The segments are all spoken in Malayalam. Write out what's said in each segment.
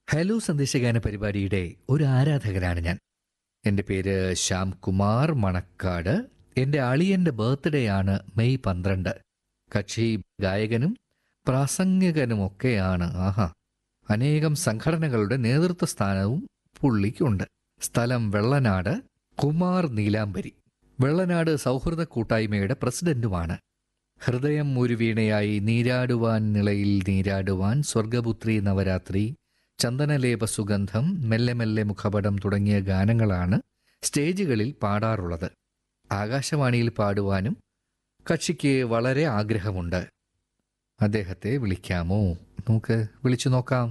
ഹലോ സന്ദേശഗാന പരിപാടിയുടെ ഒരു ആരാധകനാണ് ഞാൻ എൻ്റെ പേര് ശ്യാം കുമാർ മണക്കാട് എൻ്റെ അളിയൻ്റെ ബർത്ത്ഡേ ആണ് മെയ് പന്ത്രണ്ട് കക്ഷി ഗായകനും പ്രാസംഗികനുമൊക്കെയാണ് ആഹാ അനേകം സംഘടനകളുടെ നേതൃത്വ സ്ഥാനവും പുള്ളിക്കുണ്ട് സ്ഥലം വെള്ളനാട് കുമാർ നീലാംബരി വെള്ളനാട് സൗഹൃദ കൂട്ടായ്മയുടെ പ്രസിഡന്റുമാണ് ഹൃദയം ഒരു വീണയായി നീരാടുവാൻ നിളയിൽ നീരാടുവാൻ സ്വർഗപുത്രി നവരാത്രി ചന്ദനലേപ സുഗന്ധം മെല്ലെ മെല്ലെ മുഖപടം തുടങ്ങിയ ഗാനങ്ങളാണ് സ്റ്റേജുകളിൽ പാടാറുള്ളത് ആകാശവാണിയിൽ പാടുവാനും കക്ഷിക്ക് വളരെ ആഗ്രഹമുണ്ട് അദ്ദേഹത്തെ വിളിക്കാമോ നമുക്ക് വിളിച്ചു നോക്കാം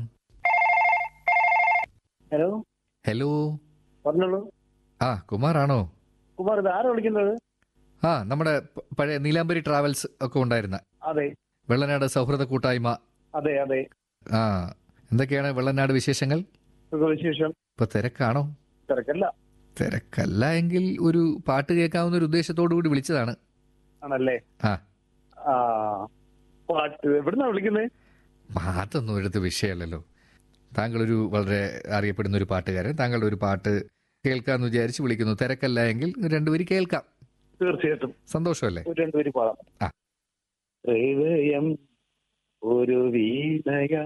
ഹലോ ഹലോ പറഞ്ഞോളൂ ആ കുമാറാണോ കുമാർ ഇത് ആരാ വിളിക്കുന്നത് ആ നമ്മുടെ പ- പഴയ നീലാംബരി ട്രാവൽസ് ഒക്കെ ഉണ്ടായിരുന്ന അതെ വെള്ളനാട് സൗഹൃദ കൂട്ടായ്മ അതെ അതെ ആ എന്തൊക്കെയാണ് വെള്ളനാട് വിശേഷങ്ങൾ സുഖവിശേഷം ഇപ്പൊ തിരക്കാണോ തിരക്കല്ല തിരക്കല്ല എങ്കിൽ ഒരു പാട്ട് കേൾക്കാവുന്ന ഒരു ഉദ്ദേശത്തോടു കൂടി വിളിച്ചതാണ് ആണല്ലേ ആ ആ പാട്ട് എവിടുന്നാ വിളിക്കുന്നത് പാട്ടൊന്നും എടുത്ത് വിഷയമല്ലല്ലോ താങ്കളൊരു വളരെ അറിയപ്പെടുന്ന ഒരു പാട്ടുകാരൻ താങ്കളുടെ ഒരു പാട്ട് കേൾക്കാന്ന് വിചാരിച്ച് വിളിക്കുന്നു തിരക്കല്ല എങ്കിൽ രണ്ടുപേര് കേൾക്കാം തീർച്ചയായിട്ടും സന്തോഷമല്ലേ ഒരു രണ്ടുപേര് പാടാം ആ. ഹൃദയം ഒരു വീണയാ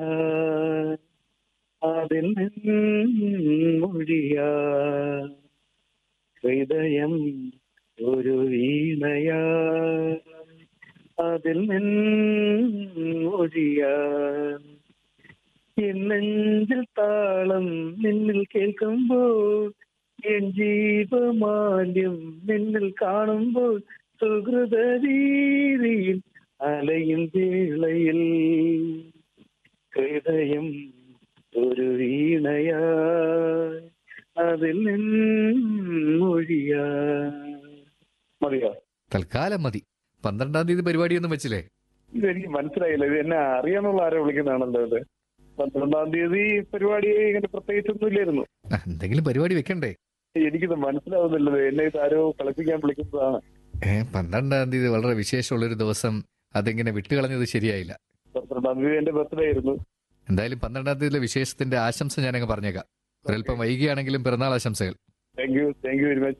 അതിൽ മൊഴിയാ ഹൃദയം ഒരു വീണയാ അതിൽ മൊഴിയാ എന്നെഞ്ചിൽ താളം നിന്നിൽ കേൾക്കുമ്പോൾ എൻ ജീവമാല്യം നിന്നിൽ കാണുമ്പോൾ സുഹൃത രീതിയിൽ അലയും വേളയിൽ ഹൃദയം ഒരു വീണയാ അതിൽ മൊഴിയാ മതിയോ തൽക്കാലം മതി പന്ത്രണ്ടാം തീയതി പരിപാടിയൊന്നും വെച്ചില്ലേ ഇതെനിക്ക് മനസ്സിലായില്ല ഇത് എന്നെ അറിയാന്നുള്ള ആരോ വിളിക്കുന്നതാണല്ലോ ഇത് പന്ത്രണ്ടാം തീയതി പരിപാടി ഇങ്ങനെ പ്രത്യേകിച്ചൊന്നും ഇല്ലായിരുന്നു ആ, എന്തെങ്കിലും പരിപാടി വെക്കണ്ടേ എനിക്കിത് മനസ്സിലാവുന്നില്ലത് എന്നെ ഇത് ആരോ കളിപ്പിക്കാൻ വിളിക്കുന്നതാണ് ഏ പന്ത്രണ്ടാം തീയതി വളരെ വിശേഷമുള്ളൊരു ദിവസം അതെങ്ങനെ വിട്ടുകളഞ്ഞത് ശരിയായില്ല പന്ത്രണ്ടാം തീയതി എന്റെ ബർത്ത്ഡേ ആയിരുന്നു എന്തായാലും പന്ത്രണ്ടാം തീയതിയിലെ വിശേഷത്തിന്റെ ആശംസ ഞാനങ്ങ് പറഞ്ഞേക്കാം ഒരല്പം വൈകിയാണെങ്കിലും പിറന്നാൾ ആശംസകൾ thank you thank you very much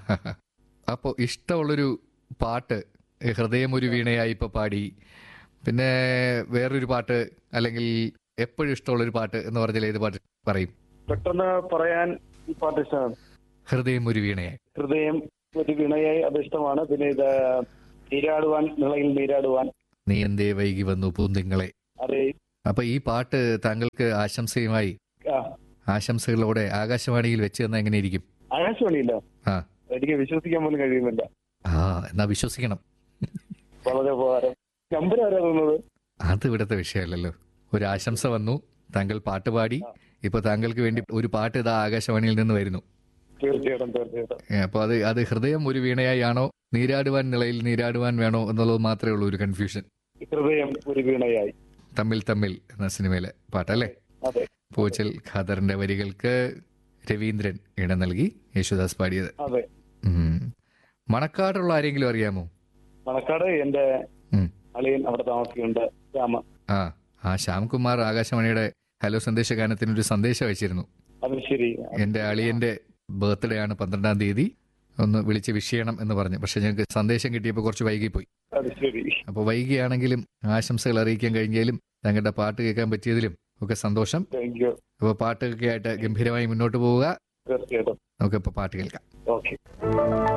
അപ്പോൾ ഇഷ്ടമുള്ളൊരു പാട്ട് ഏ, ഹൃദയം ഒരു വീണയായി ഇപ്പൊ പാടി പിന്നെ വേറൊരു പാട്ട് അല്ലെങ്കിൽ എപ്പോഴും ഇഷ്ടമുള്ളൊരു പാട്ട് എന്ന് പറഞ്ഞാൽ ഏത് പാട്ട് പറയും പെട്ടെന്ന് പറയാൻ ഈ പാട്ട് ഇഷ്ടമാണ് ഹൃദയം ഒരു വീണയായി ഹൃദയം ഒരു വിണയായി അത് ഇഷ്ടമാണ് പിന്നെ ഇത് നീരാടുവാൻ നിളയിൽ നീരാടുവാൻ നീ എന്തേ വൈകി വന്നു പൂന്തിങ്ങളെ അതെ അപ്പൊ ഈ പാട്ട് താങ്കൾക്ക് ആശംസയുമായി ആ, ആശംസകളോടെ ആകാശവാണിയിൽ വെച്ച് തന്ന എങ്ങനെയിരിക്കും ആകാശവാണിയില്ല ആ എനിക്ക് വിശ്വസിക്കാൻ പോലും കഴിയുന്നില്ല ആ എന്നാ വിശ്വസിക്കണം വളരെ ഉപകാരം നമ്പർ ആരാ തന്നത് അത് ഇവിടുത്തെ വിഷയമല്ലല്ലോ ഒരു ആശംസ വന്നു താങ്കൾ പാട്ട് പാടി ഇപ്പൊ താങ്കൾക്ക് വേണ്ടി ഒരു പാട്ട് ഇതാ ആകാശവാണിയിൽ നിന്ന് വരുന്നു തീർച്ചയായിട്ടും തീർച്ചയായിട്ടും ഏ, അപ്പൊ അത് അത് ഹൃദയം ഒരു വീണയായി ആണോ നീരാടുവാൻ നിളയിൽ നീരാടുവാൻ വേണോ എന്നുള്ളത് മാത്രമേ ഉള്ളൂ ഒരു കൺഫ്യൂഷൻ ഹൃദയം ഒരു വീണയായി തമ്മിൽ തമ്മിൽ എന്ന സിനിമയിലെ പാട്ടല്ലേ അതെ പൂച്ചൽ ഖാദറിന്റെ വരികൾക്ക് രവീന്ദ്രൻ ഇടം നൽകി യേശുദാസ് പാടിയത് അതെ ഉം. മണക്കാടുള്ള ആരെങ്കിലും അറിയാമോ മണക്കാട് എന്റെ ഉം. അളിയൻ അവിടെ താമസിക്കുന്നുണ്ട് രാമ ആ ആ ശ്യാംകുമാർ ആകാശവാണിയുടെ ഹലോ സന്ദേശ ഗാനത്തിന് ഒരു സന്ദേശം അയച്ചിരുന്നു അത് ശരി എന്റെ അളിയന്റെ ബർത്ത്ഡേ ആണ് പന്ത്രണ്ടാം തീയതി ഒന്ന് വിളിച്ച് വിഷ് ചെയ്യണം എന്ന് പറഞ്ഞു പക്ഷെ ഞങ്ങൾക്ക് സന്ദേശം കിട്ടിയപ്പോൾ കുറച്ച് വൈകിപ്പോയി അത് ശരി അപ്പോൾ വൈകിയാണെങ്കിലും ആശംസകൾ അറിയിക്കാൻ കഴിഞ്ഞാലും താങ്കളുടെ പാട്ട് കേൾക്കാൻ പറ്റിയതിലും ഒക്കെ സന്തോഷം താങ്ക് യു അപ്പോൾ പാട്ടൊക്കെ ആയിട്ട് ഗംഭീരമായി മുന്നോട്ട് പോവുക തീർച്ചയായിട്ടും നമുക്കിപ്പോൾ പാട്ട് കേൾക്കാം ഓക്കെ